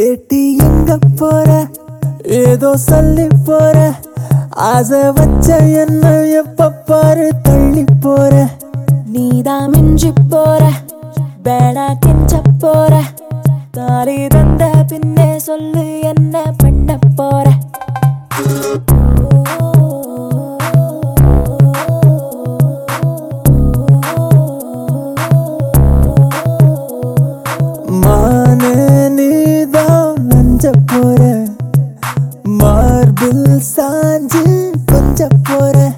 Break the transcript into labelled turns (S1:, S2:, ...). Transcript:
S1: ஏட்டி எங்க போற ஏதோ சொல்லி போற ஆசை வச்ச என்ன எப்ப பாரு தள்ளி போற
S2: நீதான் மிஞ்சி போற பேடா கெஞ்ச போற தாலி தந்த பின்னே சொல்லு என்ன பண்ண போற
S1: மானே நீதான் நஞ்ச போற மார்பிள் சாஞ்சு கொஞ்ச போற